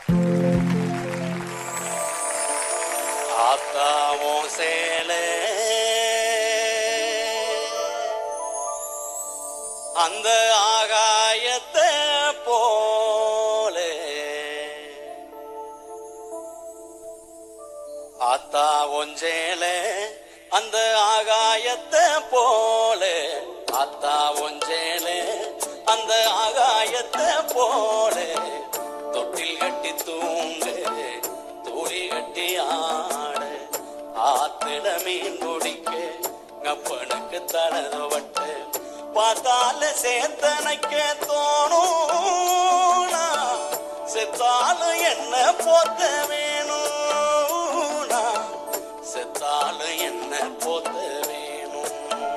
ஆத்தாவும் சேலே அந்த ஆகாயத்தை போலே ஆத்தா ஒஞ்சேலே அந்த ஆகாயத்தை போலே ஆத்தா ஒஞ்சேலே அந்த ஆகாயத்தை போலே தொட்டில் கட்டி தூங்கு தூளி கட்டி ஆட ஆத்திட மீன் குடிக்க கப்பனுக்கு தளவட்ட பார்த்தால சேத்தனைக்க தோணும் நான் செத்தாலும் என்ன போத்த வேணும் நான் செத்தாலும் என்ன போத்த வேணும்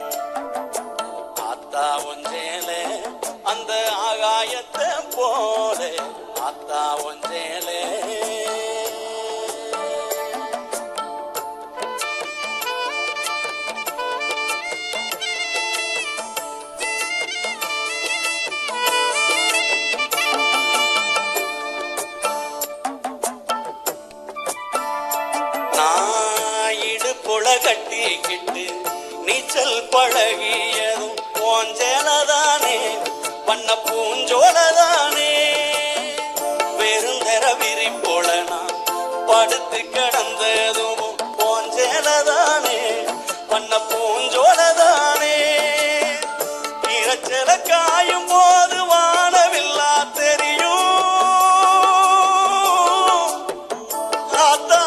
ஆத்தா ஒஞ்சேலே அந்த ஆகாயத்தை போல ஆத்தா ஒஞ்சேலே நான் இடுப்புல கட்டிக்கிட்டு நீச்சல் பழகியதும் போஞ்சேலதானே பண்ண பூஞ்சோலதானே வெறுந்தர விரி போல நான் படுத்து கிடந்ததும் போஞ்சேலதானே பண்ண பூஞ்சோலதானே இரைச்சல காயும் போது வானவில்லா தெரியும் ஆத்தா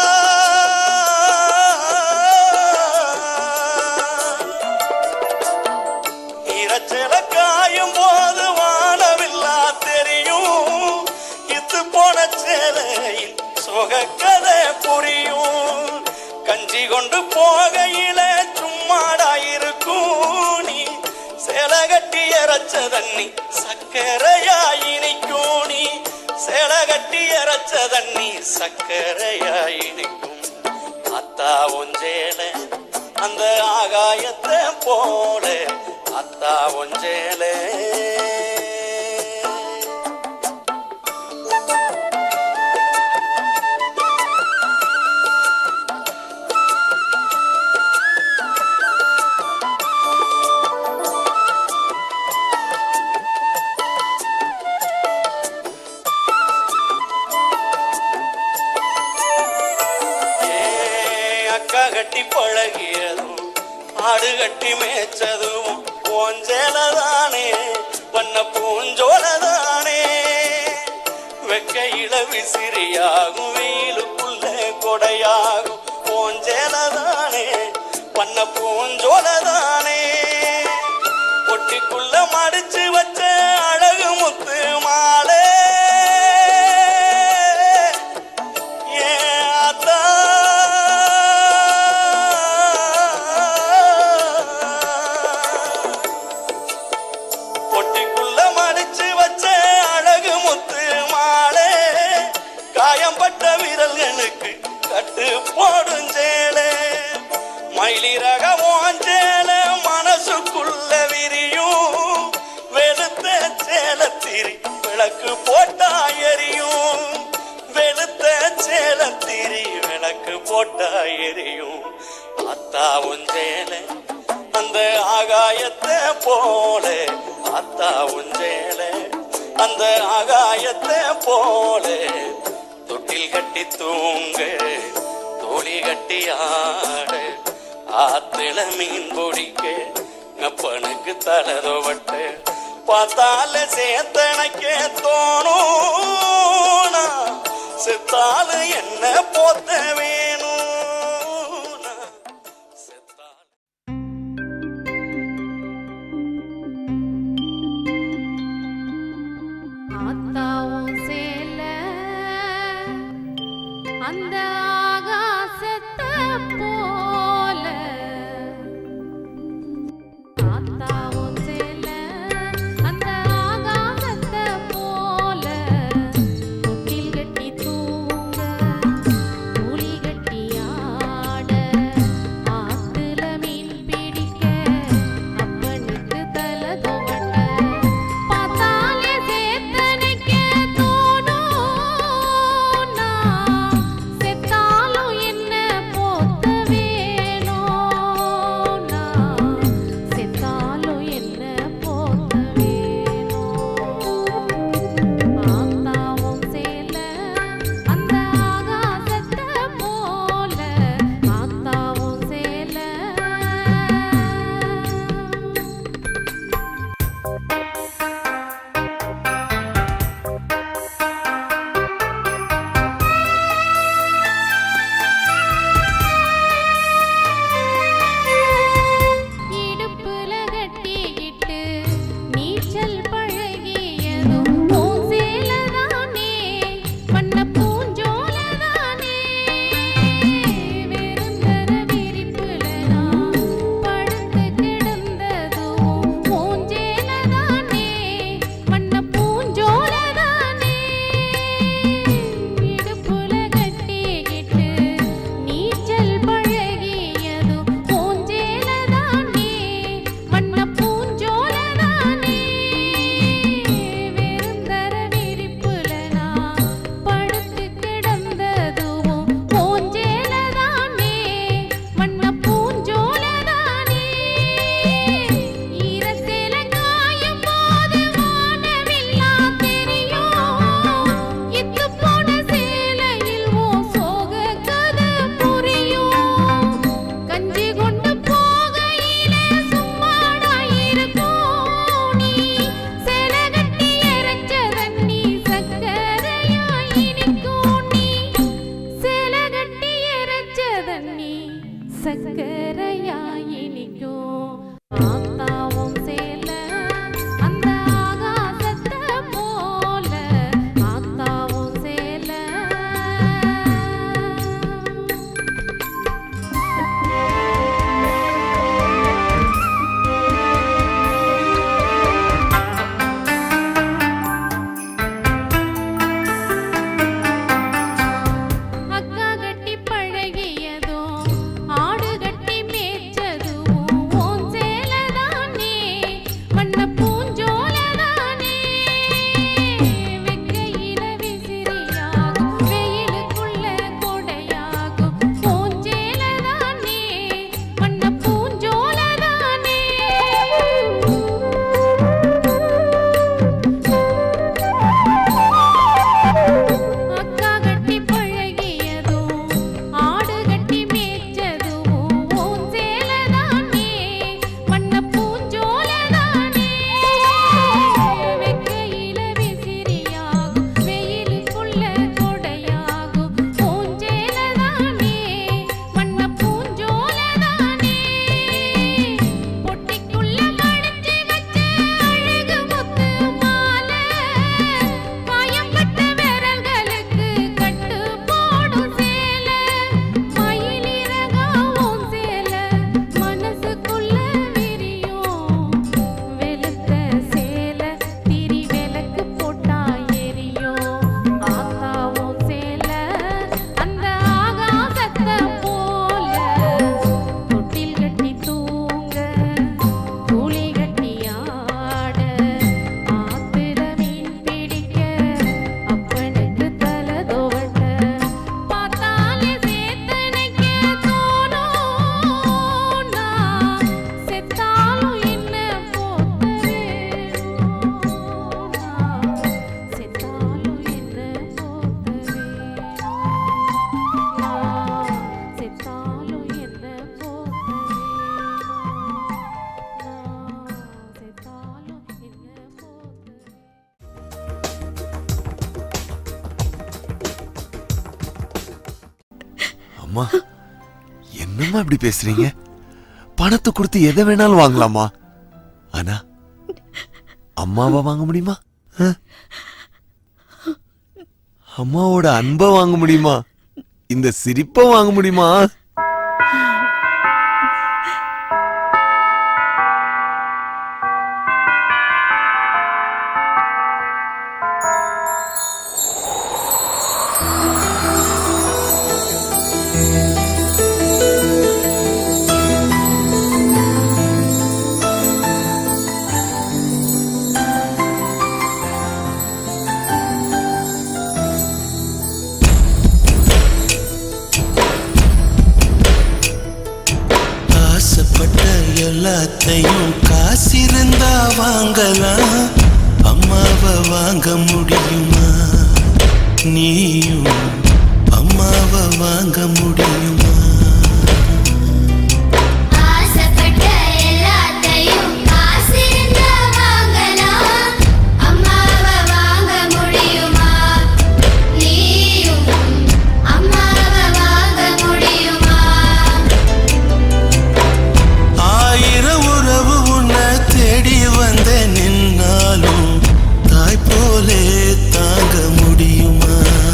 இரைச்சல காயும் போது வானவில்லா தெரியும் இத்து போன சேலையில் சொகக்கதை புரியும் கஞ்சி கொண்டு போகையில சும்மாடாயிருக்கும் நீ சேலை கட்டி அரைச்ச தண்ணி சக்கரையாய் இனிக்கும் நீ சேலை கட்டி அரைச்ச தண்ணி சக்கரையாய் இனிக்கும் அத்தா ஒஞ்சேல அந்த ஆகாயத்தை போல அத்தா ஒஞ்சேலே ஏன் அக்கா கட்டி பழகியதும் ஆடு கட்டி மேய்ச்சதும் போஞ்சேலதானே பண்ண பூஞ்சோலதானே வெக்கையில விசிறியாகும் வெயிலுக்குள்ள கொடையாகும் போஞ்சேலதானே பண்ண பூஞ்சோலதானே பொட்டிக்குள்ள மடிச்சு வச்ச அழகு முத்து மாலை ஏன் அத்தா? பொட்டிக்குள்ள மடிச்சு வச்ச அழகு முத்து மாலை காயம்பட்ட விரல்களுக்கு கட்டு போடும் சேலை மயிலி ரக ஓஞ்சேல மனசுக்குள்ள விரியும் வெளுத்த சேலத்திரி விளக்கு போட்டா எரியும் வெளுத்த சேலத்திரி விளக்கு போட்டா எரியும் அத்தா உஞ்சேல அந்த ஆகாயத்தை போல அத்தா உஞ்சேல அந்த ஆகாயத்தை போல தொட்டில் கட்டி தூங்க தோழி கட்டி ஆட ஆத்தில மீன் பிடிக்க அப்பனுக்கு தளரவட்ட பார்த்தால சேத்தனைக்க தோணும் நான் செத்தால என்ன போத்த வேணும் நான் செத்தால ஆத்தாவும் சேல அந்த ஆகாசத்தை போல ஆத்தாவும் சேல அந்த ஆகாசத்தை போல தொட்டில் கட்டி தூங்க கூலி கட்டி அம்மா என்னம்மா இப்படி பேசுறீங்க பணத்தை கொடுத்து எதை வேணாலும் வாங்கலாமா ஆனா அம்மாவை வாங்க முடியுமா ஆ? அம்மாவோட அன்பை வாங்க முடியுமா இந்த சிரிப்பை வாங்க முடியுமா ஆசைப்பட்ட எல்லாத்தையும் காசிருந்தா வாங்கலாம் அம்மாவை வாங்க முடியுமா நீயும் அம்மாவை வாங்க முடியுமா ஆசைப்பட்ட எல்லாத்தையும் காசிருந்தா வாங்கலாம் அம்மாவை வாங்க முடியுமா நீயும் அம்மாவை வாங்க முடியுமா ஆயிரம் உறவு உன்னை தேடி வந்த நின்னாலும் தாய் போலே தாங்க முடியுமா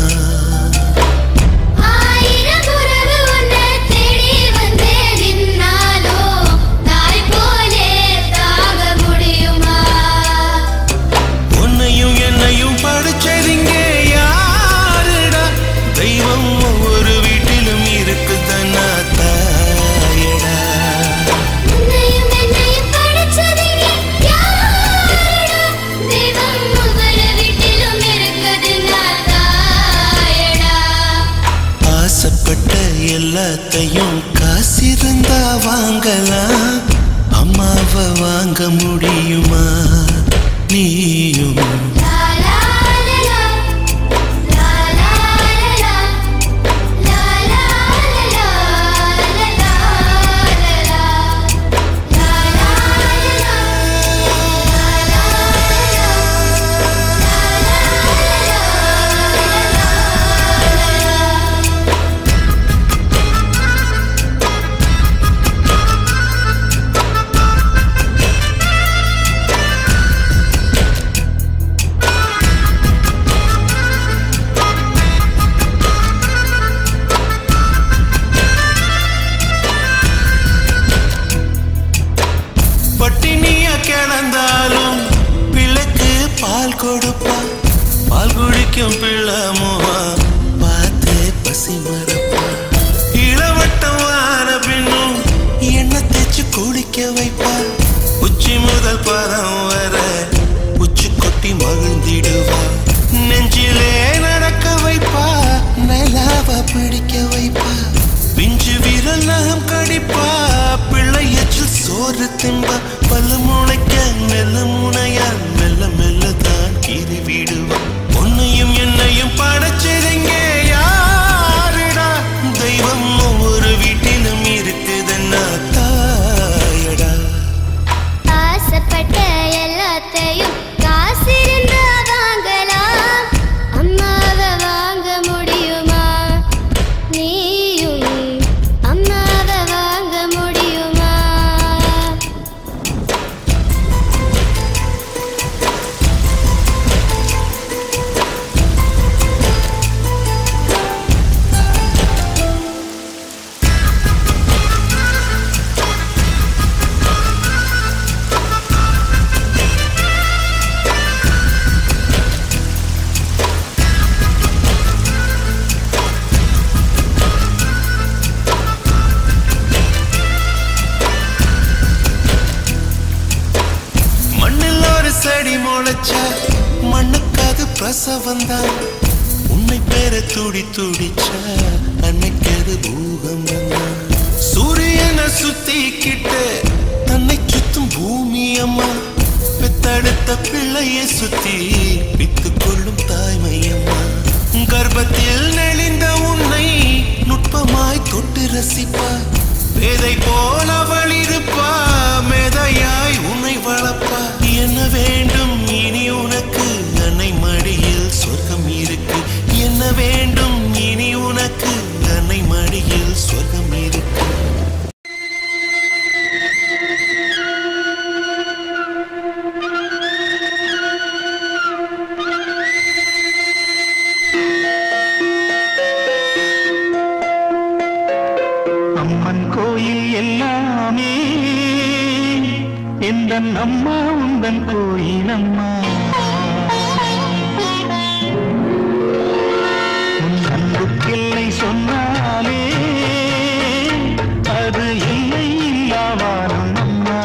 ஆயிரம் உறவு உன்னை தேடி வந்தே நின்னாலோ தாய் போலே தாங்க முடியுமா உன்னையும் என்னையும் படிச்சதிங்க யாருடா தெய்வம் ஒவ்வொரு வீட்டிலும் இருக்குதன்னா தாயடா உன்னையும் என்னையும் படைச்சதிங்க யாருடா தெய்வம் ஒவ்வொரு வீட்டிலும் இருக்குதுன்னா தாயடா ஆசைப்பட்ட எல்லாத்தையும் காசிருந்தா வாங்கலாம் அம்மாவை வாங்க முடியுமா நீயும் லா லா லா லா லா லா லா லா லா லா பட்டினிய கிடந்தாலும் பிள்ளைக்கு பால் கொடுப்பா பால் குடிக்கும் பிள்ளமுவா பார்த்தே பசி மறப்பா இளவட்டம் வார பின்னும் எண்ணெய் தேய்ச்சு குளிக்க வைப்பா உச்சி முதல் பதம் வர உச்சி கொட்டி மகிழ்ந்திடுவா நெஞ்சிலே நடக்க வைப்பா நிலாவ பிடிக்க வைப்பா பிஞ்சு விரல் நகம் கடிப்பா பிள்ளை எச்சில் சோறு திம்பா பல்லு முளைக்க மெல்ல முனையா மெல்ல மெல்ல தான் கீறி விடுவா உன்னையும் என்னையும் படைச்சதுங்க யாருடா தெய்வம் ஒவ்வொரு வீட்டிலும் இருக்குதுன்னா தாயடா ஆசைப்பட்ட எல்லாத்தையும் காசிருந்தா வாங்கலாம் அம்மாவை வாங்க முடியுமா நீயும் அம்மாவை வாங்க முடியுமா மண்ணில் ஒரு செடி முளைச்சா மண்ணுக்கு அது பிரசவம் தான் உன்னை பேர துடி துடிச்சா அன்னைக்கு அது பூகம்பம் தான் சூரியனை சுத்திக்கிட்டு தன்னை சுத்தும் பூமி அம்மா பெத்தெடுத்த பிள்ளையை சுத்தி பித்து கொள்ளும் தாய்மை அம்மா கர்ப்பத்தில் நெளிந்த உன்னை நுட்பமாய் தொட்டு ரசிப்பா பேதை போல அவள் இருப்பா மேதையாய் உன்னை வளர்ப்பா என்ன வேண்டும் இனி உனக்கு அன்னை மடியில் சொர்க்கம் இருக்கு என்ன வேண்டும் இனி உனக்கு அன்னை மடியில் எல்லாமே எந்த அம்மா உந்தன் கோயிலம்மா உன் அன்புக்கில்லை சொன்னாலே அது இல்லை இல்லாவாரும் அம்மா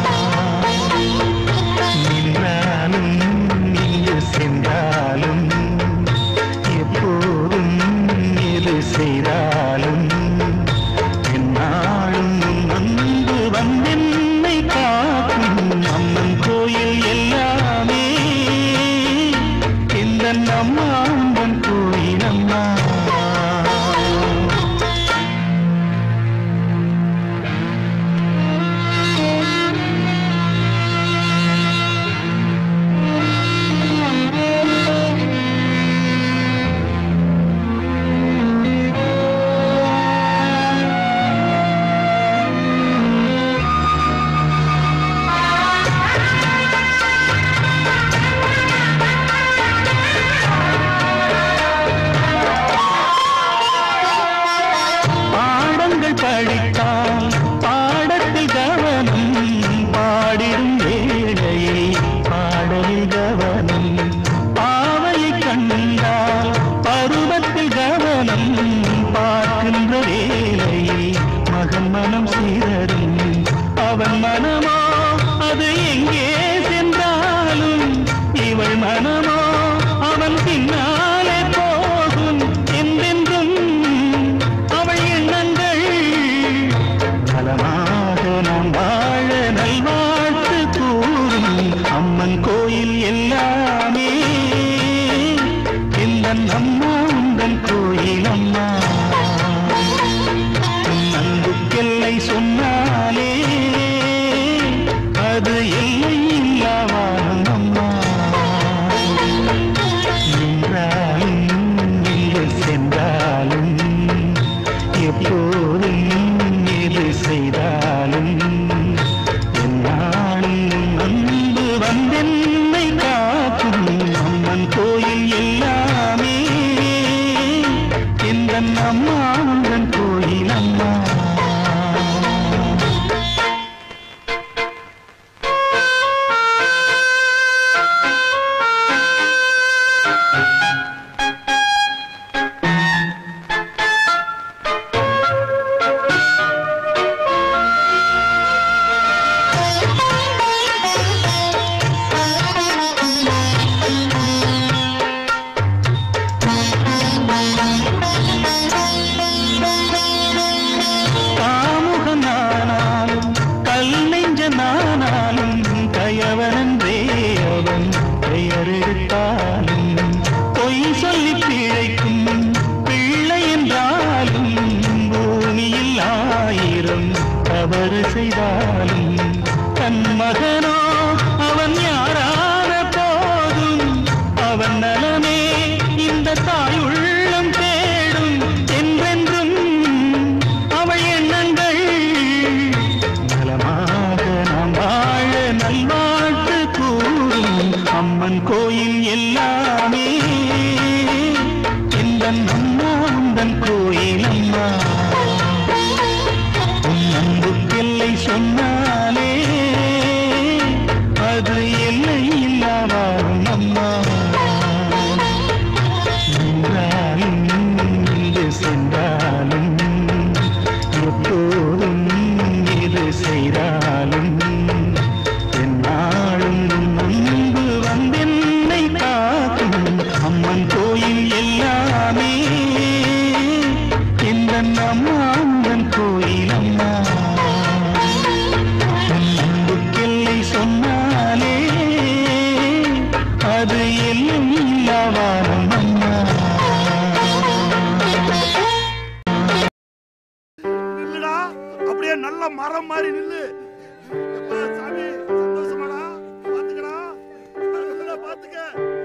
நின்றாலும் இங்கு சென்றாலும் எப்போதும் எது செய்தாலும் என்னாலும் உன் அன்பு வந்தென்னை காக்கும் அம்மன் கோயில் எல்லாமே இந்த அம்மா அம்மன் கோயில் அம்மா பாடங்கள் படித்தால் பாடத்தில் கவனம் பாடிடும் வேளையில் பாடலில் கவனம் பாவலை கண்டால் பருவத்தில் கவனம் பார்க்கின்ற வேளையில் மகன் மனம் சீரரும் அவன் மனமோ அது எங்கே சென்றாலும் இவள் மனமோ அவன் பின்னாலே போகும் என்றென்றும் அவள் எண்ணங்கள் நலமாக நாம் வாழ நல்வாழ்த்து கூறும் அம்மன் கோயில் எல்லாமே இந்த அம்மா உந்தன் கோயில் அம்மா உன் அன்புக்கெல்லை சொன்னாலே அது எல்லை இல்லாவானம் அம்மா நின்றாலும் எங்கு சென்றாலும் எப்போதும் எது செய்தாலும் என்னாலும் அன்பு வந்தென்னை காக்கும் அம்மன் கோயில் எல்லாமே இந்த அம்மா உந்தன் கோயில் அம்மா காமுகனானாலும் கல் நெஞ்சனானாலும் கயவனன்றே அவன் பெயரெடுத்தாலும் பொய் சொல்லி பிழைக்கும் பிள்ளை என்றாலும் பூமியில் ஆயிரம் தவறு செய்தாலும் தன் மகனோ அவன் யாரான போதும் அவன் நலமே இந்த தாய் உள்ளம் தேடும் என்றென்றும் அவள் எண்ணங்கள் நலமாக நாம் வாழ நல்வாழ்த்து கூறும் அம்மன் கோயில் எல்லாமே இந்த அம்மா உந்தன் கோயில் அம்மா உன் அன்புக்கெல்லை சொன்னாலே அது எல்லை இல்லாமல் அம்மா நின்றாலும் இங்கு சென்றாலும் எப்போதும் இது செய்தாலும் என்னாலும் அன்பு வந்தென்னை காக்கும் அம்மன் கோயில் எல்லாமே இந்த அம்மா அம்மன் கோயில் அம்மா உன் அன்புக்கெல்லை சொன்னாலே அது எல்லும் இல்லாவாரம் அம்மா நில்லுடா அப்படியே நல்ல மரம் மாதிரி நில்லு எப்பா சாமி சந்தோஷமாடா பாத்துக்கடா நல்லா பாத்துக்க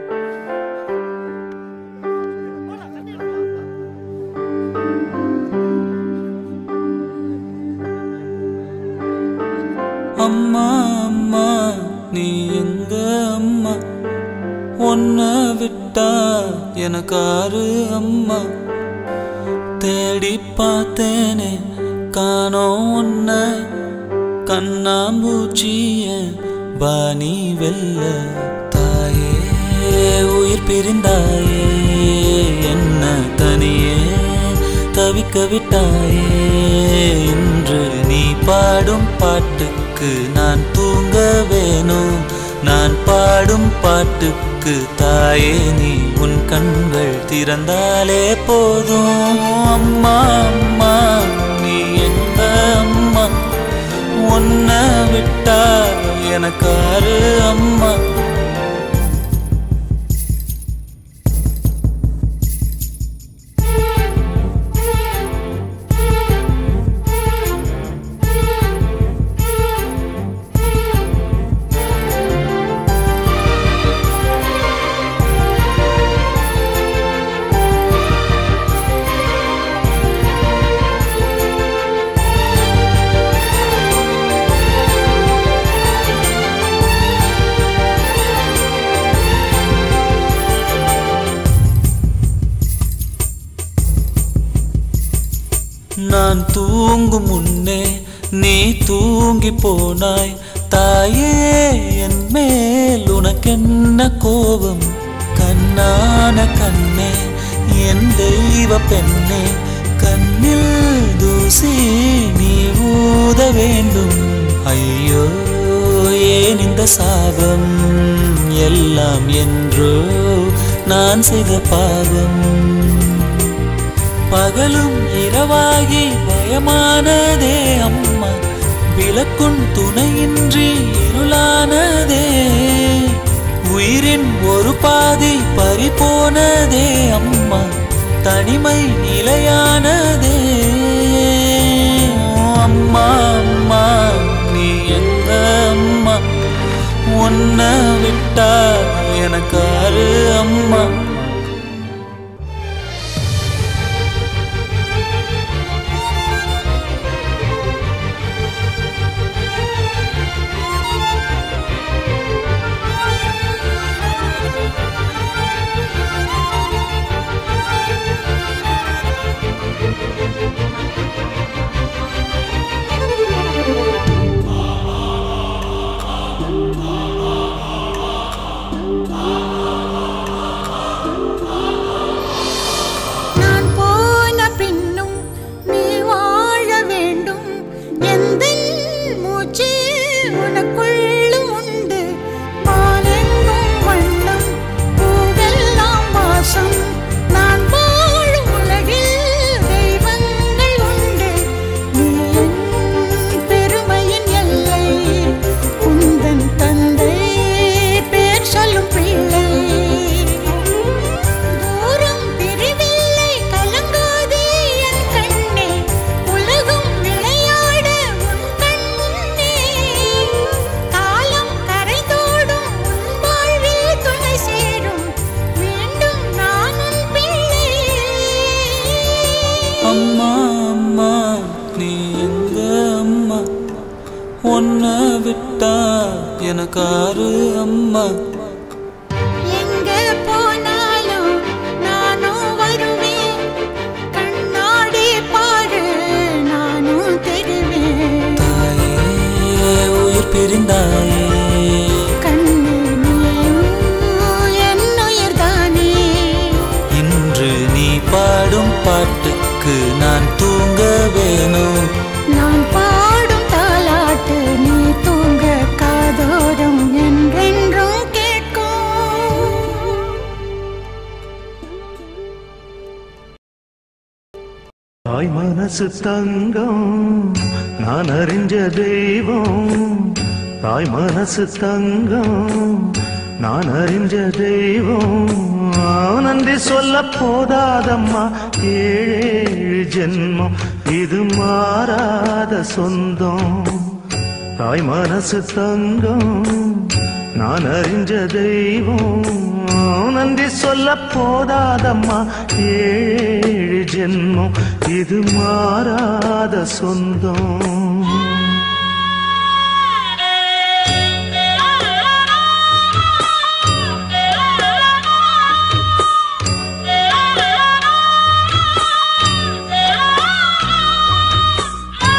அம்மா அம்மா நீ எங்க அம்மா உன்ன விட்டா எனக்காரு அம்மா தேடி பார்த்தேனே காணோம் உன்ன கண்ணாம்பூச்சிய பாணி வெல்ல தாயே உயிர் பிரிந்தாயே என்ன தனியே தவிக்க விட்டாயே இன்று நீ பாடும் பாட்டுக்கு நான் தூங்க வேணும் நான் பாடும் பாட்டுக்கு தாயே நீ உன் கண்கள் திறந்தாலே போதும் அம்மா அம்மா நீ எந்த அம்மா உன்ன விட்டா எனக்காரு அம்மா நான் தூங்கும் முன்னே நீ தூங்கி போனாய் தாயே என் மேல் உனக்கென்ன கோபம் கண்ணான கண்ணே என் தெய்வ பெண்ணே கண்ணில் தூசி நீ ஊத வேண்டும் ஐயோ ஏன் இந்த சாபம் எல்லாம் என்றோ நான் செய்த பாவம் பகலும் இரவாகி பயமானதே அம்மா விளக்குன் துணையின்றி இருளானதே உயிரின் ஒரு பாதி பறிபோனதே அம்மா தனிமை நிலையானதே ஓ அம்மா அம்மா நீ எந்த அம்மா உன்னை விட்டா எனக்காரு அம்மா நான் போன பின்னும் நீ வாழ வேண்டும் எந்த மூச்சு உனக்குள்ளும் உண்டு வானெங்கும் வண்ணம் பூவெல்லாம் வாசம் நான் வாழும் உலகில் தெய்வங்கள் உண்டு நீ என் பெருமையின் எல்லை உந்தன் தந்தை பேர் சொல்லும் பிள்ளை தூரம் பிரிவில்லை கலங்காதே என் கண்ணே உலகம் விளையாட உன் கண் முன்னே காலம் கரைதோடும் உன் வாழ்வில் துணை சேரும் மீண்டும் நான் உன் பிள்ளை அம்மா அம்மா நீ எங்க அம்மா உன்னை விட்டா எனக்காரு அம்மா எங்க போனாலும் நானும் வருவேன் கண்ணாடி பாரு நானும் தெரிவேன் தாயே உயிர் பிரிந்தாயே கண்ணீர் நீயும் என் உயிர்தானே இன்று நீ பாடும் பாட்டுக்கு நான் தூங்க வேணும் நான் பாடும் தாலாட்டு நீ தூங்க காதோரம் என்றென்றும் கேட்கும் தாய் மனசு தங்கம் நான் அறிஞ்ச தெய்வம் தாய் மனசு தங்கம் நான் அறிஞ்ச தெய்வம் நன்றி சொல்ல போதாதம்மா ஏழேழு ஜென்மம் இது மாறாத சொந்தம் தாய் மனசு தங்கம் நான் அறிஞ்ச தெய்வம் நன்றி சொல்ல போதாதம்மா ஏழு ஜென்மம் இது மாறாத சொந்தம் ஆ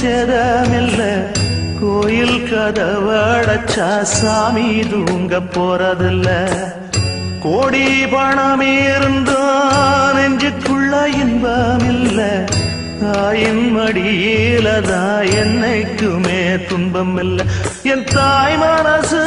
சேதமில்ல கோயில் கதவடைச்சா சாமி தூங்க போறதில்ல கோடி பணம் இருந்தும் நெஞ்சுக்குள்ள இன்பம் இல்ல தாயின் மடியில தான் என்னைக்குமே துன்பம் இல்ல என் தாய் மனசு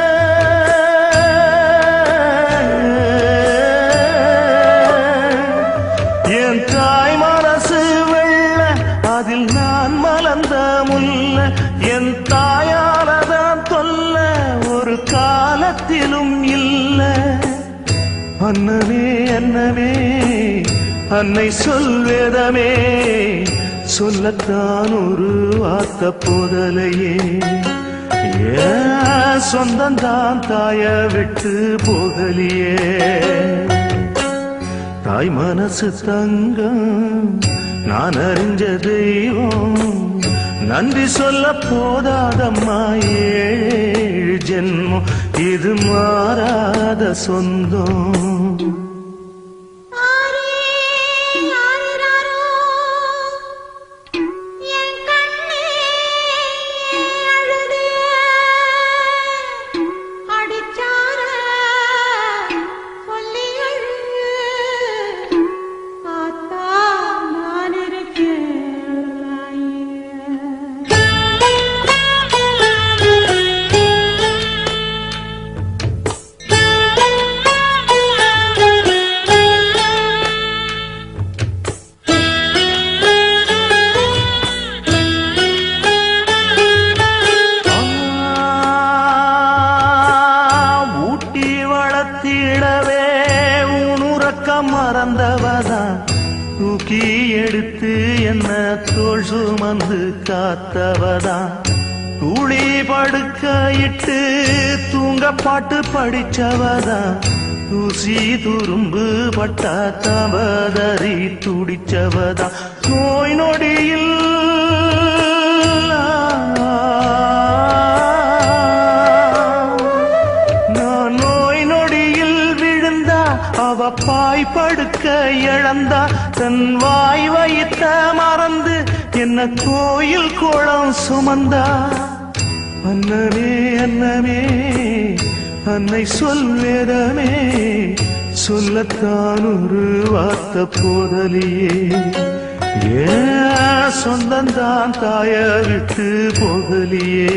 என் தாய் மனசு வெள்ள அதில் நான் மலர்ந்த முல்ல என் தாயாலதான் தொல்ல ஒரு காலத்திலும் இல்ல அன்னமே அன்னமே அன்னை சொல்வேதமே சொல்லத்தான் ஒரு வார்த்த போதலையே ஏன் சொந்தந்தான் தாய விட்டு போகலியே தாய் மனசு தங்கம் நான் அறிஞ்ச தெய்வம் நன்றி சொல்ல போதாதம்மா ஏழு ஜென்மம் இது மாறாத சொந்தம் என் கண்ணே அழுது அடிச்சார சொல்லி அழு ஆத்தா நான் ஊட்டி வளர்த்திடவே உனுறக்கம் மறந்தவதான் தூக்கி எடுத்து என்ன தோல் சுமந்து காத்தவதான் துளி படுக்க இட்டு தூங்க பாட்டு படிச்சவதான் தூசி துரும்பு பட்டா தவதறி துடிச்சவதான் நோய் நொடியில் நான் நோய் நொடியில் விழுந்தா அவ பாய் படுக்க இழந்தா தன் வாய் வைத்த மறந்து என்ன கோயில் குளம் சுமந்தா அன்னமே அன்னமே அன்னை சொல்வேதமே சொல்லத்தான் ஒரு வார்த்த போதலியே ஏன் சொந்தந்தான் தாய விட்டு போகலியே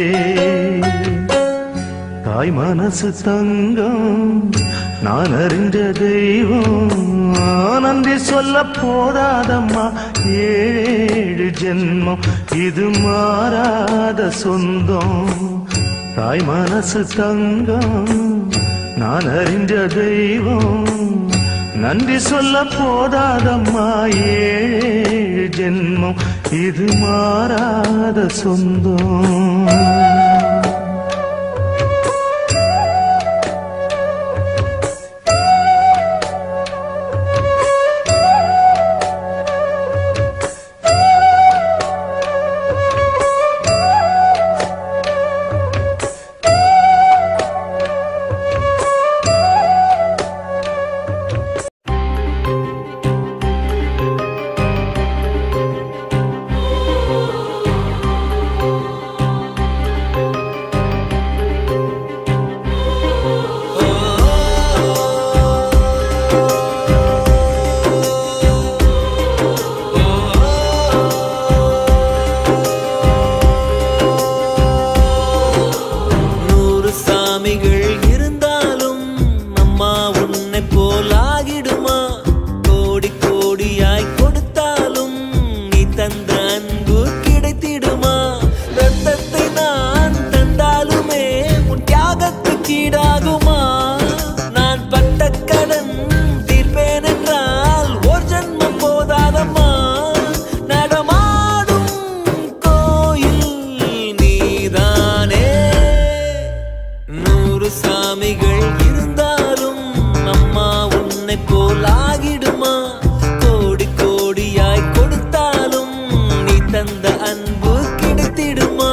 தாய் மனசு தங்கம் நான் அறிஞ்ச தெய்வம் நன்றி சொல்ல போதாதம்மா ஏழு ஜென்மம் இது மாறாத சொந்தம் தாய் மனசு தங்கம் நான் அறிஞ்ச தெய்வம் நன்றி சொல்ல போதாதம்மா ஏழு ஜென்மம் இது மாறாத சொந்தம் நூறு சாமிகள் இருந்தாலும் அம்மா உன்னை போலாகிடுமா கோடி கோடியாய் கொடுத்தாலும் நீ தந்த அன்பு கிடைத்திடுமா ரத்தத்தை நான் தந்தாலுமே உன் தியாகத்துக்கு ஈடாகுமா நான் பட்ட கடன் தீர்ப்பேன் என்றால் ஒரு ஜென்மம் போதாதம்மா நடமாடும் கோயில் நீதானே நூறு சாமிகள் இருந்தாலும் அம்மா உன்னை போலாகிடுமா கோடி கோடியாய் கொடுத்தாலும் நீ தந்த அன்பு கிடைத்திடுமா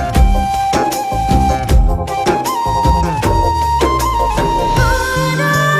ஆனா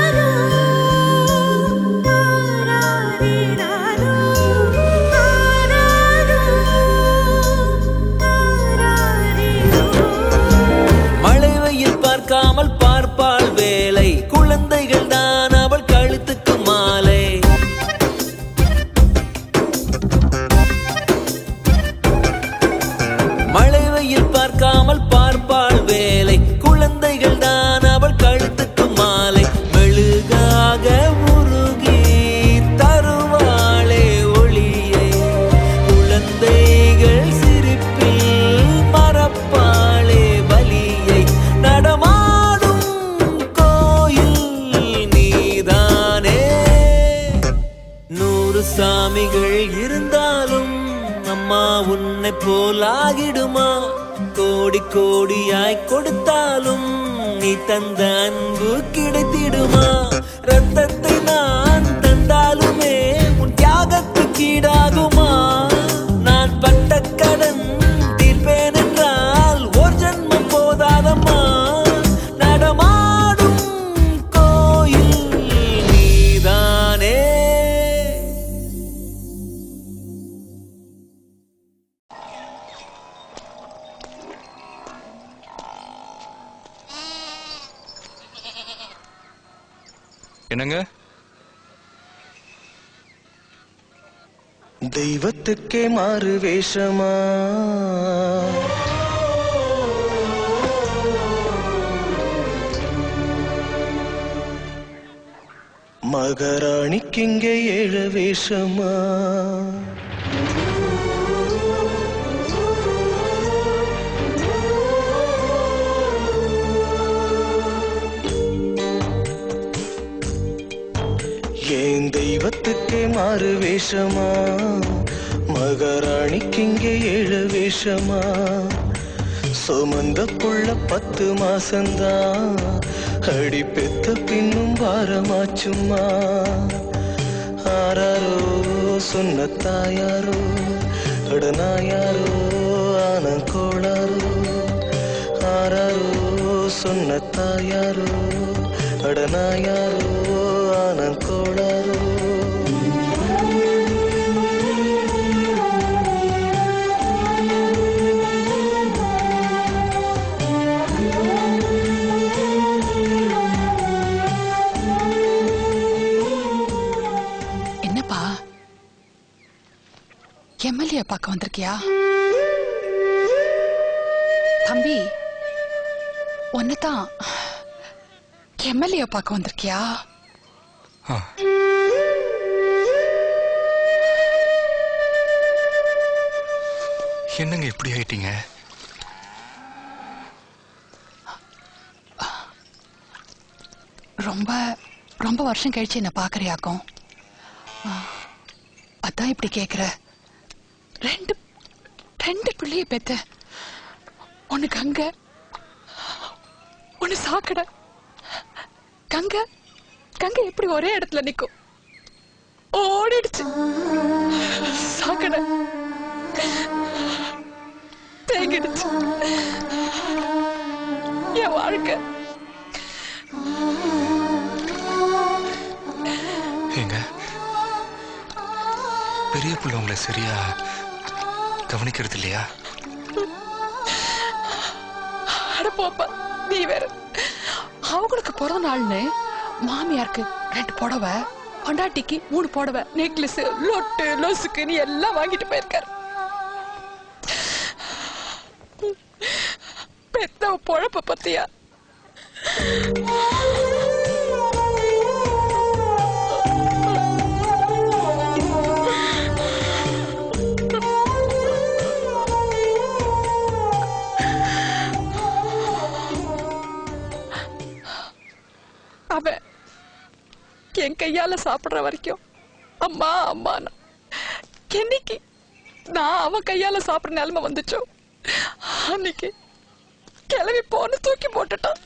போலாகிடுமா கோடி கோடியாய் கொடுத்தாலும் நீ தந்த அன்பு கிடைத்திடுமா ரத்தத்தை நான் தந்தாலுமே உன் தியாகத்துக்கு ஈடாகுமா நான் பட்ட கடன் தீர்ப்பேன் என்றால் ஒரு ஜென்மம் போதாதம்மா நடமாடும் கோயில் நீதானே என்னங்க தெய்வத்துக்கே மாறு வேஷமா மகாராணிக்கு இங்கே ஏழு வேஷமா ஏன் தெய்வத்துக்கே மாறு வேஷமா மகாராணிக்கு இங்கே ஏழு வேஷமா சுமந்த புள்ள பத்து மாசந்தான் அடி பெத்த பின்னும் வாரமாச்சும்மா ஆராரோ சொன்ன தாயாரோ அடனாயாரோ ஆன கோளாரோ ஆராரோ சொன்ன தாயாரோ அடனாயாரோ ஆன கோளாரோ என்னப்பா எம்எல்ஏ பார்க்க வந்திருக்கியா தம்பி ஒன்னதான் எம்எல்ஏ பார்க்க வந்திருக்கியா என்னங்க இப்படி ஆயிட்டீங்க ரொம்ப ரொம்ப வருஷம் கழிச்சு என்ன பாக்குறியாக்கும் ஆ, அதான் இப்படி கேக்குற ரெண்டு ரெண்டு பிள்ளைய பெத்த ஒண்ணு கங்க ஒண்ணு சாக்கடை கங்க கங்க எப்படி ஒரே இடத்துல நிக்கும் ஓடிடுச்சு சாக்கடை தேங்கிடுச்சு என் வாழ்க்கை ஏங்க பெரிய புள்ள உங்களை சரியா கவனிக்கிறது இல்லையா அட போப்பா நீ வேற அவங்களுக்கு பிறந்த நாள்னு மாமியாருக்கு ரெண்டு புடவை பொண்டாட்டிக்கு மூணு புடவை நெக்லஸ் லொட்டு லொசுக்குன்னு எல்லாம் வாங்கிட்டு போயிருக்காரு பெத்த பொழப்ப பத்தியா அவன் என் கையால சாப்பிடுற வரைக்கும் அம்மா அம்மா என்னைக்கு நான் அவன் கையால சாப்பிடுற நிலைமை வந்துச்சோ அன்னைக்கு கிளம்பி போன தூக்கி போட்டுட்டான்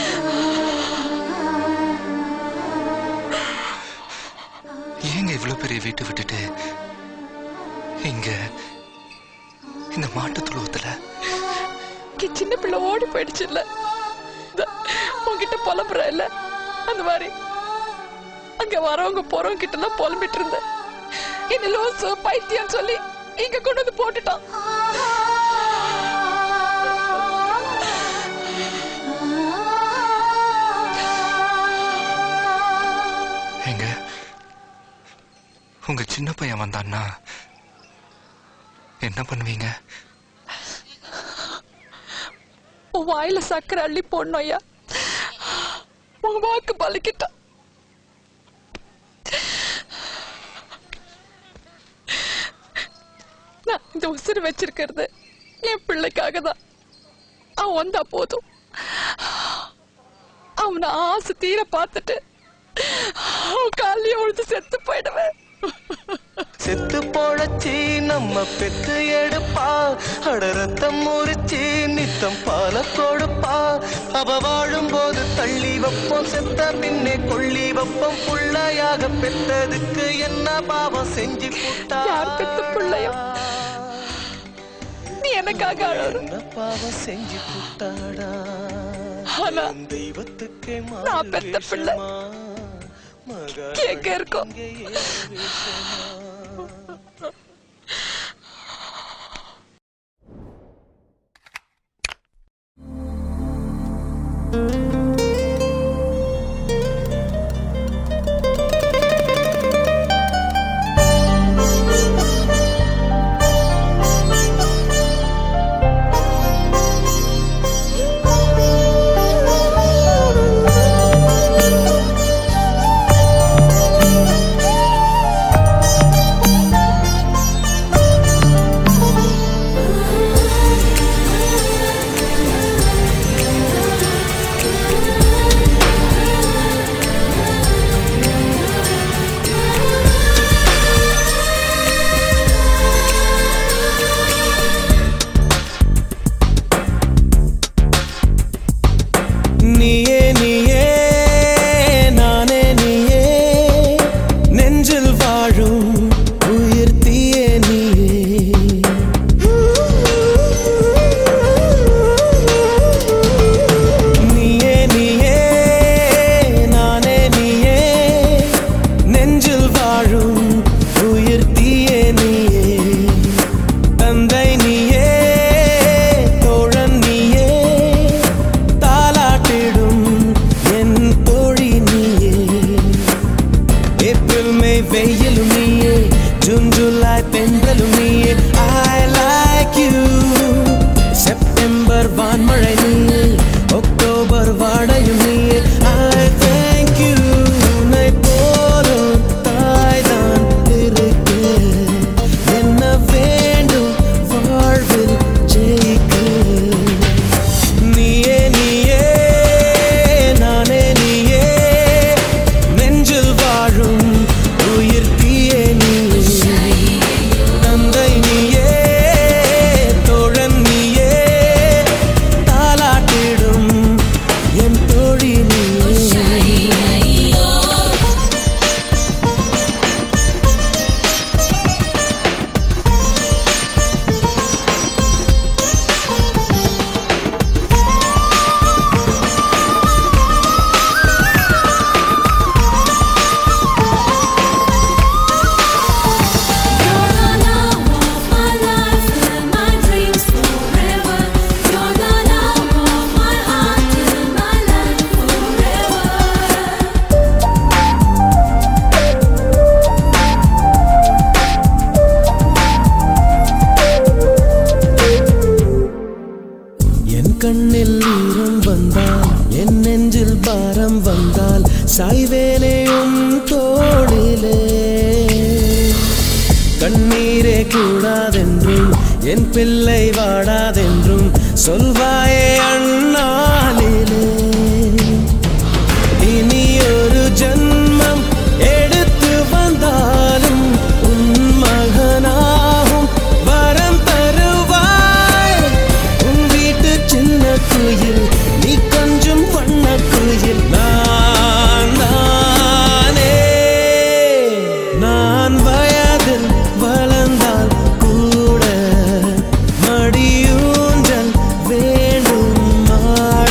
ஏங்க இவ்வளவு பெரிய வீட்டை விட்டுட்டு இங்க இந்த மாட்டு துழுவத்துல என் சின்ன பிள்ளை ஓடி போயிடுச்சு இல்ல உன்கிட்ட புலம்புற இல்ல அந்த மாதிரி அங்க வரவங்க போறவங்க கிட்ட எல்லாம் புலம்பிட்டு இருந்தேன் என்ன லோசு பைத்தியம் சொல்லி இங்க கொண்டு வந்து போட்டுட்டான் ஏங்க உங்க சின்ன பையன் வந்தான்னா என்ன பண்ணுவீங்க உன் வாயில சக்கரை அள்ளி போடணும் ஐயா உன் வாக்கு பலிக்கிட்டான் நான் இந்த உசுறு வச்சிருக்கிறது என் பிள்ளைக்காக தான் அவன் வந்தா போதும் அவனை ஆசை தீர பார்த்துட்டு அவன் காலையே உழுது செத்து போயிடுவேன் செத்து பொழச்சி நம்ம பெத்து எடுப்பா அட ரத்தம் முறிச்சி நித்தம் பால கொடுப்பா அவ வாழும் போது தள்ளி வைப்போம் செத்த பின்னே கொள்ளி வைப்போம் புள்ளையாக பெத்ததுக்கு என்ன பாவம் செஞ்சு புட்டா யார் பெத்த பிள்ளையோ நீ எனக்காக அழணும் என்ன பாவம் செஞ்சு புட்டாடா ஆனா தெய்வத்துக்கே நான் பெத்த பிள்ளை எங்க இருக்கோம் நீயே நீயே நானே நீயே நெஞ்சில் வாழும் உயிர் தீயே நீயே நீயே நீயே நானே நீயே நெஞ்சில் வாழும் உயிர் தீயே நீயே தந்தை நீயே தோழன் நீயே தாலாட்டிடும் என் தோழி நீயே ஏப்ரல் மே வெயிலும் நீயே ஜூன் ஜூலை தென்றலும் நீயே ஐ லைக் யூ செப்டம்பர் வான்மழை நீயே அக்டோபர் வாடையும் நீயே ஐ தேங்க் யூ உன்னை போலும் தாய்தான் இருக்கு என்ன வேண்டும் வாழ்வில் ஜெயிக்க நீயே நீயே நானே நீயே நெஞ்சில் வாழும் உயிர் தீயே நீயே தந்தை நீயே தோழன் நீயே தாலாட்டிடும் என் தோழி நீயே என் கண்ணில் ஈரம் வந்தால் என் நெஞ்சில் பாரம் வந்தால் சாய்வேலையும் தோளிலே கண்ணீரே கூடாதென்றும் என் பிள்ளை வாடாதென்றும் சொல்வாயே அண்ணாலிலே இனி ஒரு ஜன்மம் எடுத்து வந்தாலும் உன் மகனாகும் வரம் தருவாய் உன் வீட்டு சின்ன குயில் நீ கொஞ்சம் வண்ண குயில் நான் தானே நான் வயதில் வளர்ந்தால் கூட மடியூஞ்சல் வேண்டும் மாட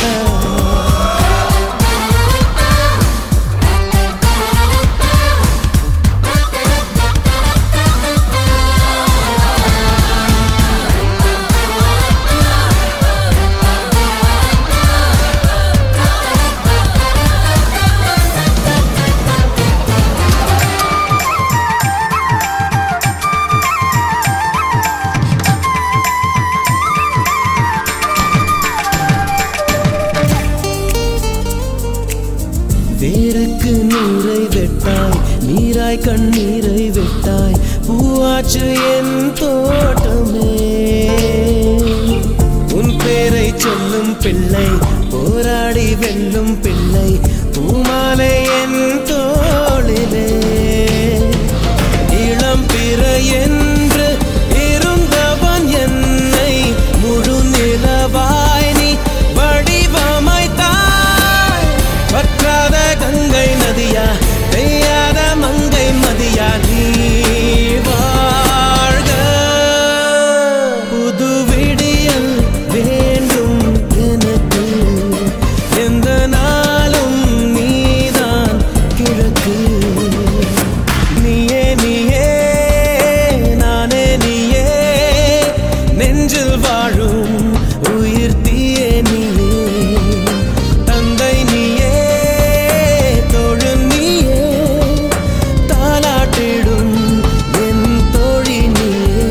வேருக்கு நீரை வெட்டாய் நீராய் கண்ணீரை வெட்டாய் பூவாச்சு என் தோட்டமே உன் பேரை சொல்லும் பிள்ளை போராடி வெல்லும் பிள்ளை பூமாலை என் தோளிலே நெஞ்சில் வாழும் உயிர் தீயே நீயே தந்தை நீயே தொழு நீயே தாலாட்டிடும் என் தோழி நீயே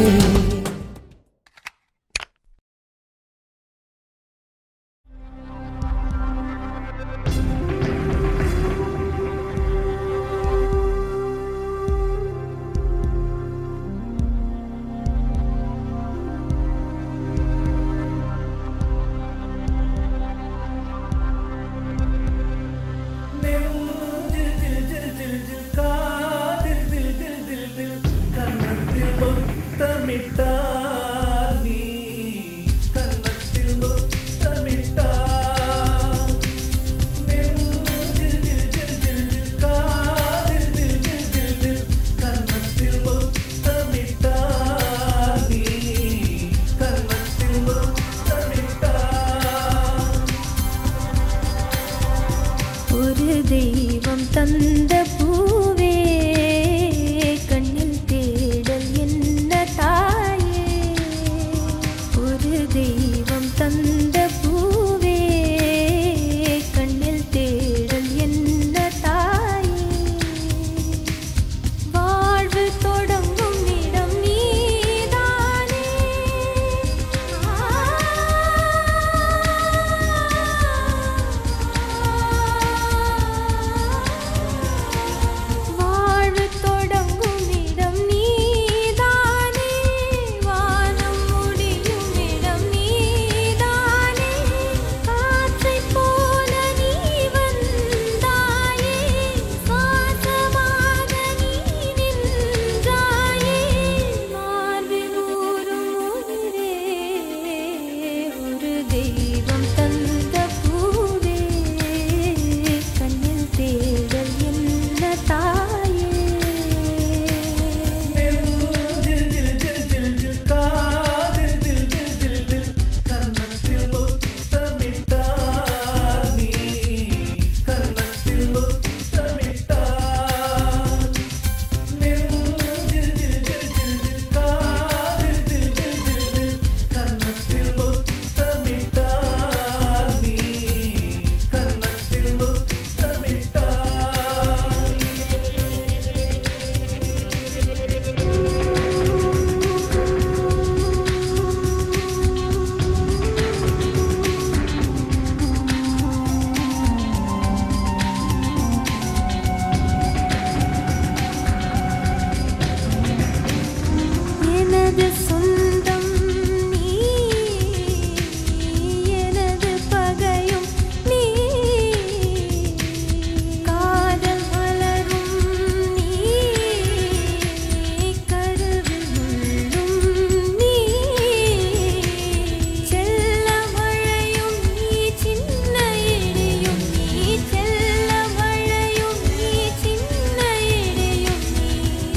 ஒரு தெய்வம் தந்த பூவே கண்ணில் தேடல் என்ன தாயே ஒரு தெய்வம் தந்த பூவே கண்ணில் தேடல் என்ன தாயே வாழ்வு தொடங்கும் இடம் நீதானே வாழ்வு தொடங்கும் இடம் நீதானே வானம் முடியும் இடம் நீதானே காற்றைப் போல நீ வந்தாயே சுவாசமாக நீ நின்றாயே மார்பில் ஊறும் உயிரே ஒரு தெய்வம் தந்த பூவே கண்ணில் தேடல் என்ன தாயே எனது சொந்தம் நீ எனது பகையும் நீ காதல் மலரும் நீ கருவில் முள்ளும் நீ செல்ல மழையும் நீ சின்ன இடியும் நீ செல்ல மழையும் நீ சின்ன இடியும் நீ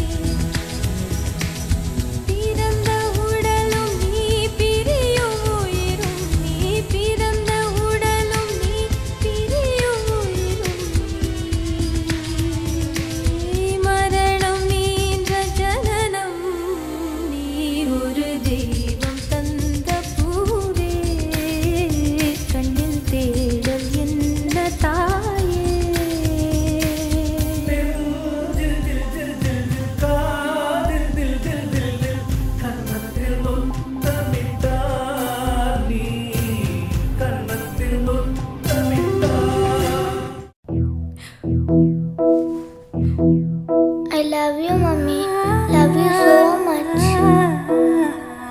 பிறந்த உடலும் நீ பிரியும் உயிரும் நீ பிறந்த உடலும் நீ பிரியும் உயிரும் நீ மரணம் நீன்ற ஜனனம் நீ ஒரு தெய்வம் தந்த பூவே கண்ணில் தேடல் என்ன தாயே I love you, mommy. Love you so much.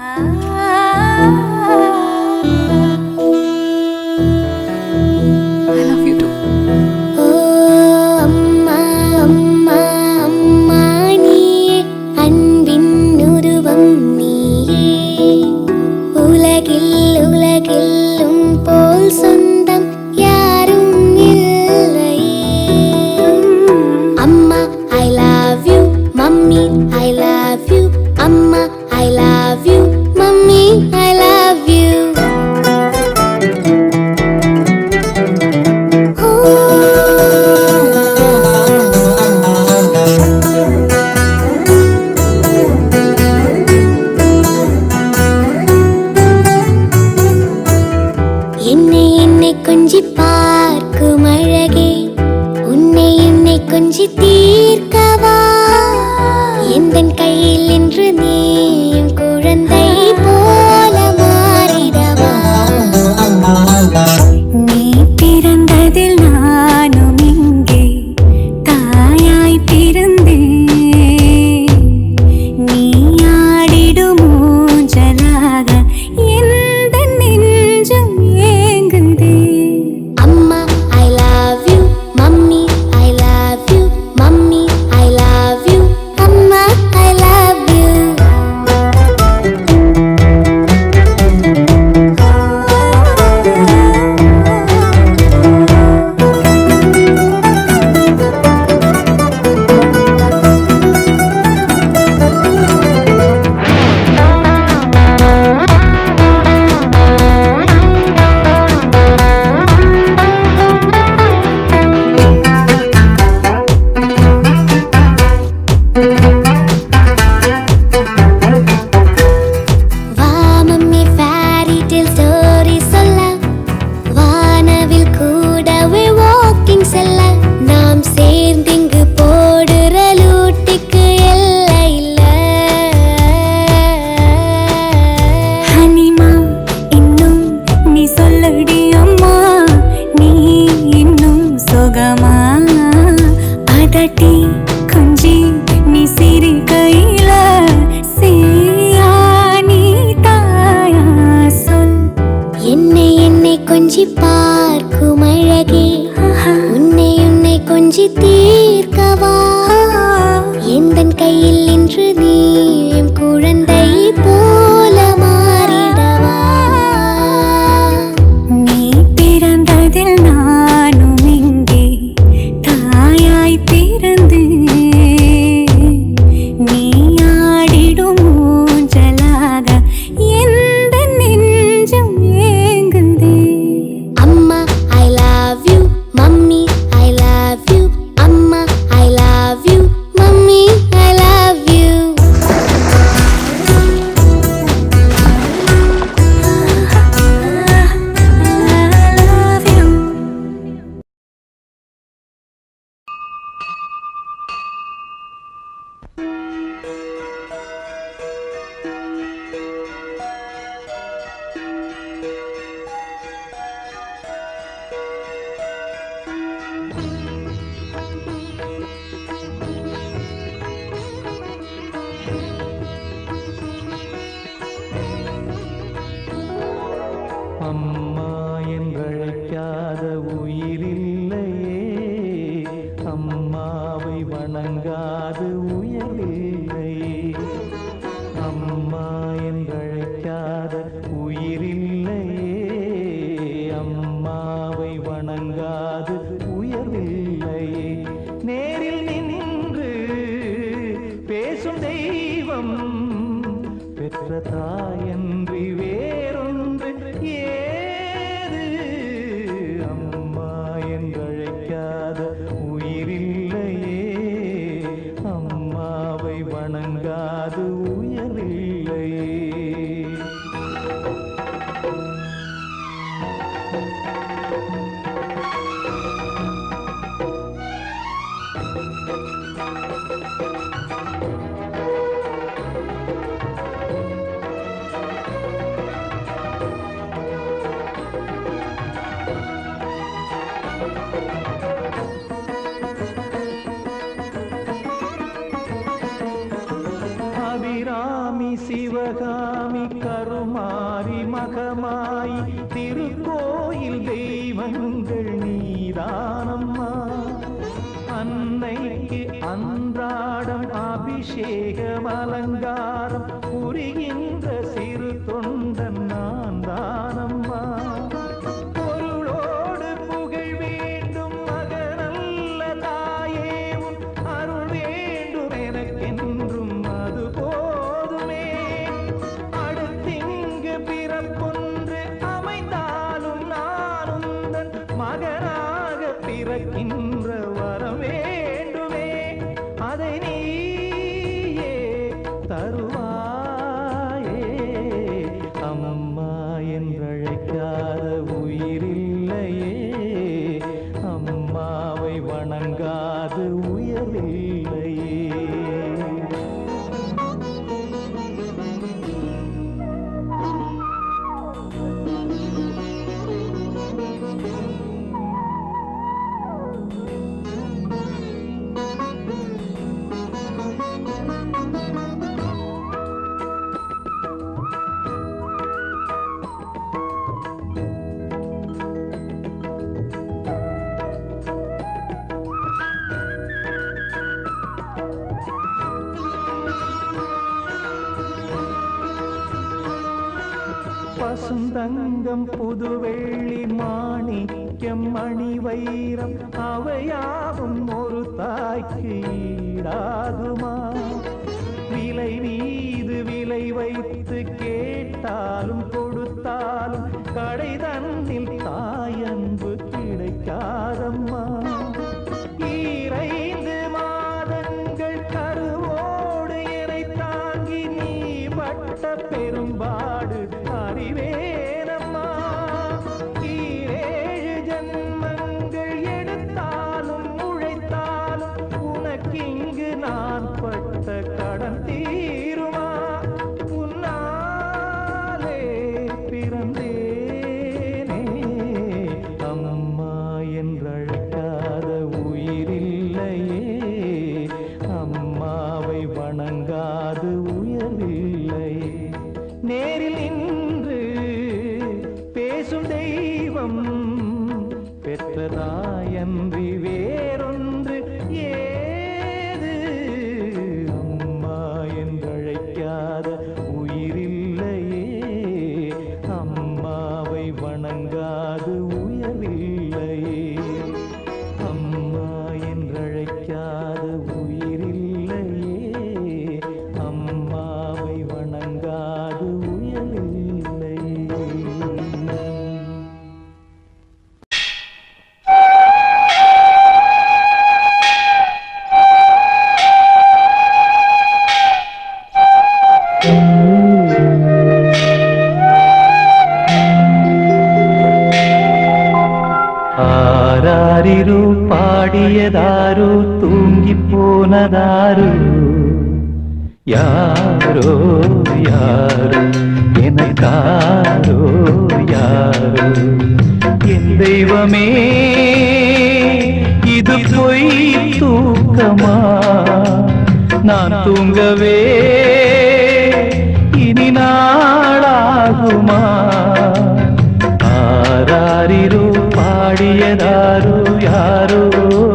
I love you too. ஓ அம்மா அம்மா அம்மா நீயே அன்பின் உருவம் நீயே உலகில் உலகில் போல் சொந்தம் யாரும் இல்லையே அம்மா I love you mummy I love you அம்மா I love you mummy I love you கொஞ்சி பார்க்கும் அழகே உன்னை என்னை கொஞ்சி தீர்க்கவா எந்தன் கையில் இன்று நீயும் குழந்தை போல மாறிடவா நீ பிறந்ததில் நானும் இங்கே தாயாய் பிறந்தேன் நீ ஆடிடும் ஊஞ்சலாக எந்த நெஞ்சம் ஏங்குதே அம்மா I love you mummy I love you mummy I love you அம்மா ஐ லவ் யூ வா மம்மி fairy tale story சொல்ல வானவில் கூடவே வாக்கிங் செல்ல நாம் சேர்ந்திங்கு போடுற லூட்டிக்கு எல்லை இல்ல ஹனிமா இன்னும் நீ சொல்லடி அம்மா நீ இன்னும் சுகமா அதட்டி கொஞ்சி நீ சிரி கையில சீயா நீ தாயா சொல் என்னை என்னை கொஞ்சி பார்க்கும் அழகே உன்னை உன்னை கொஞ்சி தீர்க்கவா எந்தன் கையில் இன்று நீயும் குழந்தை போல மாறிடவா நீ பிறந்ததில் நானும் இங்கே தாயாய் பிறந்தேன் நீ ஆடிடும் ஊஞ்சலாக எந்த நெஞ்சம் ஏங்குதே அம்மா I love you mummy I love you அம்மா I love you mummy I love you அம்மா என்றழைக்காத உயிரில்லையே அம்மாவை வணங்காது உயரில்லையே அம்மா என்றழைக்காத உயிரில்லையே அம்மாவை வணங்காது உயர்வில்லையே நேரில் நின்று பேசும் தெய்வம் பெற்ற தாயன்றி வேறொன்று ஏது அம்மா என்றழைக்காத உயிரில்லையே அம்மாவை வணங்காது உயரில்லையே அபிராமி சிவகாமி கருமாரி மகமாயி திருக்கோயில் தெய்வங்கள் நீதானம்மா அன்னைக்கு அன்றாடம் அபிஷேகம் அலங்காரம் புரிகின்ற சிறு தொண்டன் நான் தானம்மா பொருளோடு புகழ் வேண்டும் மகனல்ல தாயே உன் அருள் வேண்டும் எனக்கென்றும் அது போதுமே அடுத்திங்கு பிறப்பொன்று அமைந்தாலும் நானும் தன் மகனாக பிறக்கின்ற வரம் வேண்டுமே அதை நீயே தருவா பசுந்தங்கம் புது வெள்ளி மாணிக்கம் மணி வைரம் அவையாவும் ஒரு தாய்க்கு ஈடாகுமா விலை மீது விலை வைத்து கேட்டாலும் கொடுத்தாலும் கடை தன்னில் தாயன்பு கிடைக்காதம்மா ஈரைந்து மாதங்கள் கருவோடு என்னை தாங்கி நீ பட்ட பெரும்பாடு அறிவேனம்மா ஈரேழு ஜன்மங்கள் எடுத்தாலும் உழைத்தாலும் உனக்கிங்கு நான் பட்ட கடன் தீருமா உன்னாலே பிறந்தேனே அம்மா என்றழைக்காத உயிரில்லையே அம்மாவை வணங்காது உயர்வில்லையே நேரில் நின்று பேசும் தெய்வம் பெற்றதாயன்றி வேறொன்று ஏது அம்மா என்றழைக்காத உயிரில்லையே அம்மாவை வணங்காது உயர்வில்லையே அம்மா என்றழைக்காத உயிரில்லையே அம்மாவை வணங்காது உயர்வில்லையே ஆராரிரு பாடியதாரு தூங்கி போனதாரு யாரோ யாரோ எனக்காரோ யாரோ என் தெய்வமே இது பொய் தூக்கமா நான் தூங்கவே இனி நாளாகுமா ஆராரிரோ பாடியதாரோ யாரோ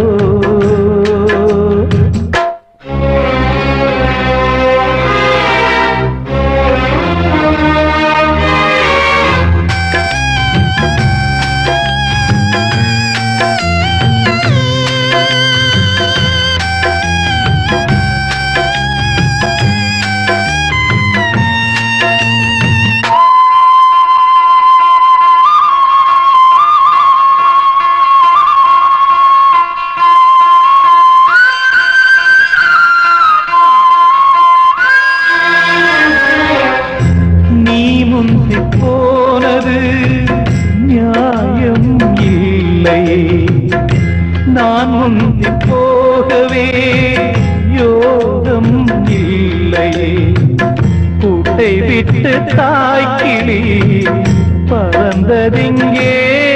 நீ முந்தி போனது நியாயம் இல்லை நான் முந்தி போகவே யோகம் இல்லை கூட்டை விட்டு தாய்க்கிளி பறந்ததிங்கே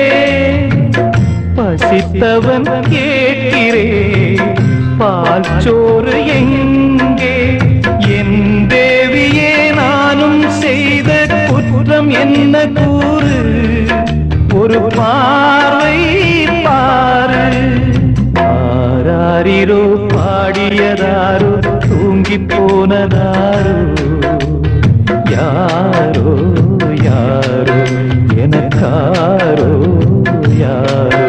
பசித்தவன் கேட்கிறே பால் சோறு எங்கே என் தேவியே நானும் செய்த குற்றம் என்ன கூறு ஒரு பார்வை பாரு ஆராரிரோ பாடியதாரோ தூங்கி போனதாரோ யாரோ யாரோ எனக்காரோ யாரோ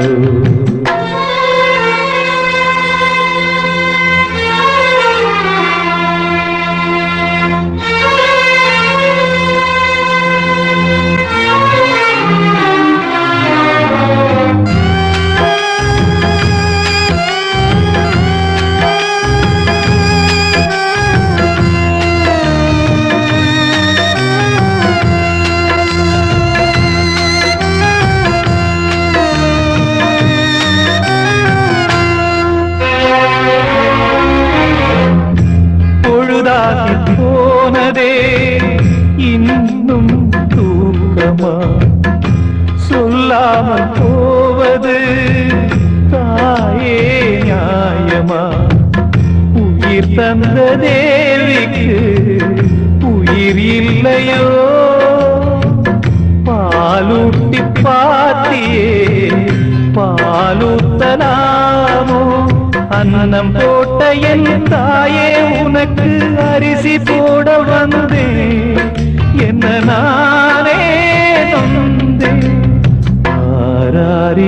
பொழுதாகி போனதே இன்னும் தூக்கமா சொல்லாமல் போவது தாயே நியாயமா உயிர் தந்த தேவிக்கு உயிர் இல்லையோ பாலூட்டி பாத்தியே பாலூத்தலாமோ அன்னம் போட்ட என் தாயே உனக்கு அரிசி போட வந்தேன் என்ன நானே நொந்து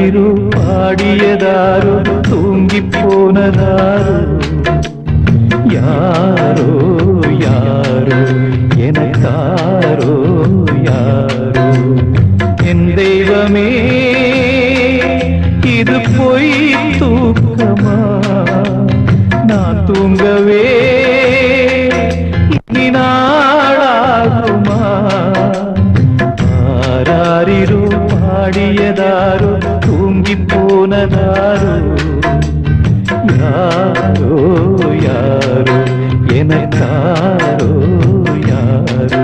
ஆராரிரு பாடியதாரோ தூங்கி போனதாரோ யாரோ யாரோ எனக்காரோ யாரோ என் தெய்வமே இது பொய் தூக்கமா நான் தூங்கவே இனி நாளாகுமா ஆராரிரோ பாடியதாரோ தூங்கி போனதாரோ யாரோ யாரோ எனக்காரோ யாரோ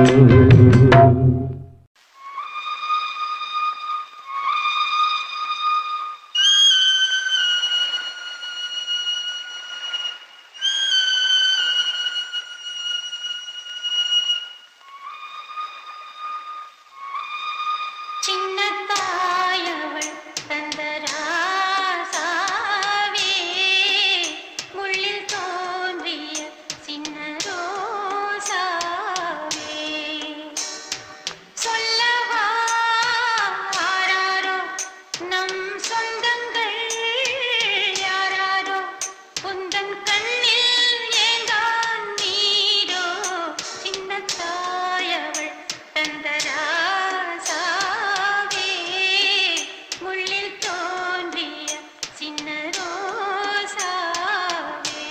சின்னத்தாயவள் தந்தராசாவே உள்ளில் தோன்றிய சின்ன ரோசாவே சொல்லவா ஆராரோ நம் சொந்தங்கள் யாராரோ குந்தன் கண்ணில் ஏங்கான் நீரோ சின்னத்தாயவள் தந்தராசாவே முள்ளில் தோன்றிய சின்ன ரோசாவே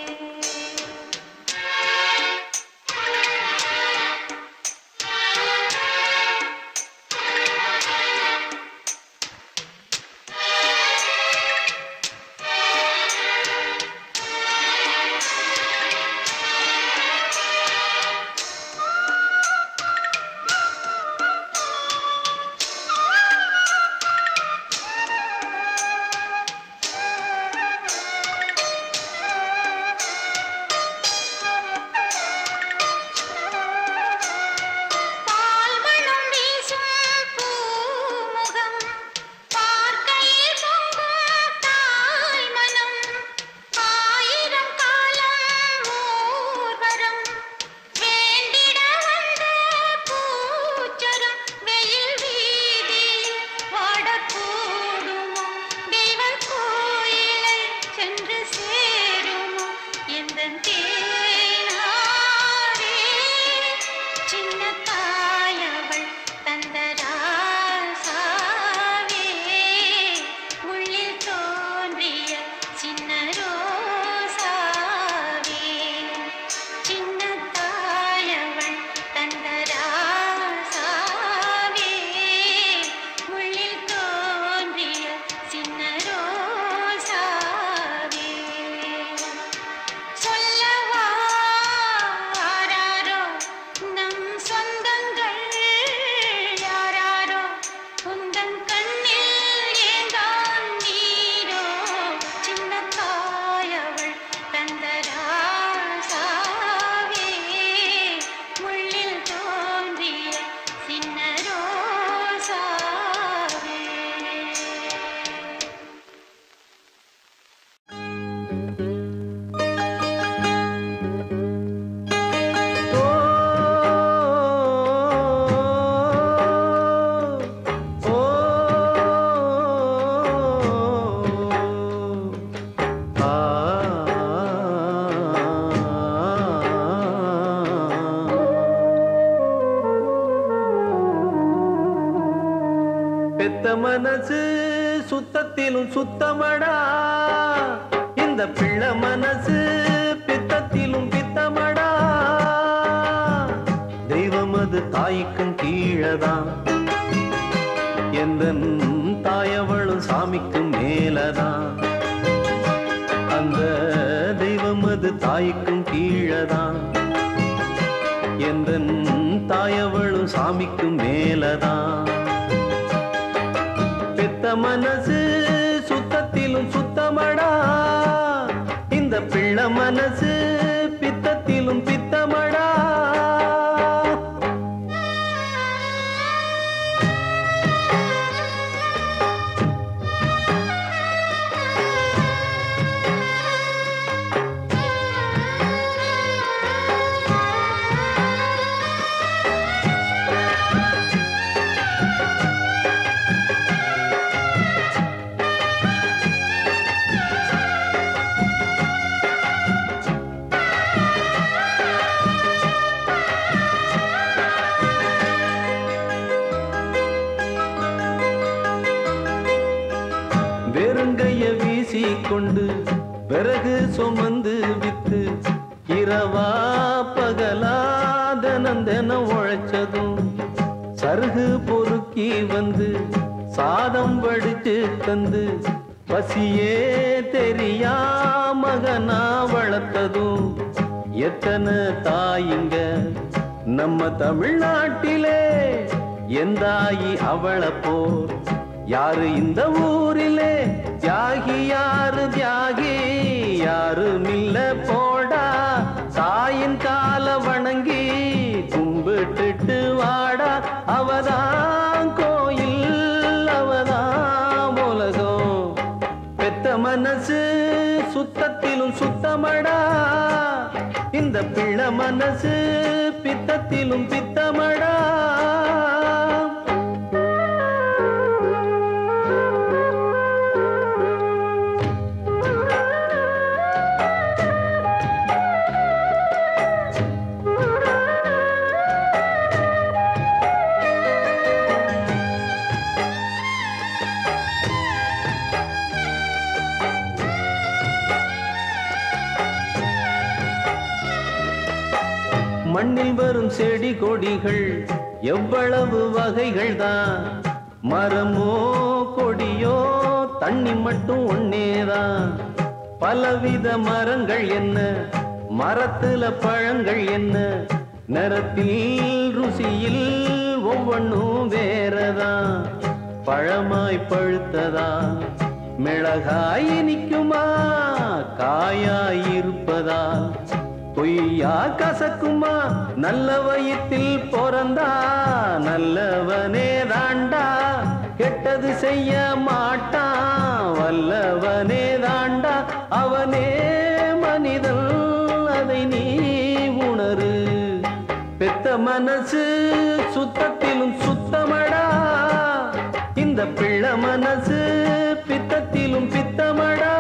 பால்மணம் வீசும் பூமுகம் பார்க்கையில் பொங்கும் தாய் மனம் ஆயிரம் காலம் ஊர்வரம் வேண்டிட வந்த பூச்சரம் வெயில் வீதியில் வாடக்கூடுமோ தெய்வ கோயிலை சென்று சேருமோ எந்தன் தேனாரே சின்ன தாயவள் தந்தராசாவே உள்ளில் தோன்றிய சின்ன ரோசாவே சின்ன தாயவள் தந்தராசாவே உள்ளில் தோன்றிய சின்ன ரோசாவே சொல்லவா ஆராரோ நம் சொந்தங்கள் யாராரோ உந்தன் கண்ணில் ஏங்கான் நீரோ சின்ன தாயவள் தந்தராசாவே முள்ளில் தோன்றிய சின்ன ரோசாவே பெத்த மனசு சுத்தத்திலும் சுத்தமடா இந்த பிள்ளை மனசு பித்தத்திலும் பித்தமடா தெய்வம் அது தாய்க்கும் கீழதான் எந்த தாயவளும் சாமிக்கும் மேலதான் அந்த தெய்வம் அது தாய்க்கும் கீழதான் எந்த தாயவளும் சாமிக்கும் மேலதான் பெத்த மனசு சுத்தத்திலும் சுத்தமடா இந்த பிள்ளை மனசு பித்தத்திலும் பித்தமடா வெறுங்கைய வீசிக்கொண்டு விறகு சுமந்து வித்து இரவா பகலா தினம் தினம் உழைச்சதும் சருகு பொறுக்கி வந்து சாதம் வடிச்சு தந்து பசியே தெரியா மகனா வளர்த்ததும் எத்தனை தாயிங்க நம்ம தமிழ்நாட்டிலே எந்தாயி அவளை போர் யாரு இந்த ஊரிலே தியாகி யாரு தியாகி யாரு மில்ல போடா தாயின் கால வணங்கி கும்பிட்டுட்டு வாடா அவதான் கோயில் அவதான் உலகம் பெத்த மனசு சுத்தத்திலும் சுத்தமடா இந்த பிள்ளை மனசு பித்தத்திலும் பித்தமடா மண்ணில் வரும் செடி கொடிகள் எவ்வளவு வகைகள் தான் மரமோ கொடியோ தண்ணி மட்டும் ஒன்னேதான் பலவித மரங்கள் என்ன மரத்துல பழங்கள் என்ன நிறத்தில் ருசியில் ஒவ்வொன்றும் வேறதான் பழமாய் பழுத்ததா மிளகாய் இனிக்குமா காயாய் இருப்பதா பொய்யா கசக்குமா நல்ல வயிற்றில் பிறந்தா நல்லவனே தாண்டா கெட்டது செய்ய மாட்டான் வல்லவனே தாண்டா அவனே மனிதன் அதை நீ உணரு பெத்த மனசு சுத்தத்திலும் சுத்தமடா இந்த பிள்ளை மனசு பித்தத்திலும் பித்தமடா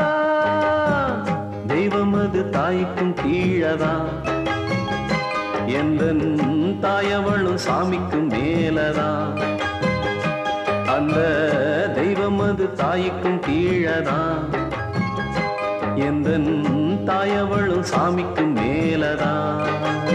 தெய்வம் அது தாய்க்கும் கீழதான் எந்த தாயவளும் சாமிக்கும் மேலதான் அந்த தெய்வம் அது தாய்க்கும் கீழதான் எந்த தாயவளும் சாமிக்கும் மேலதான்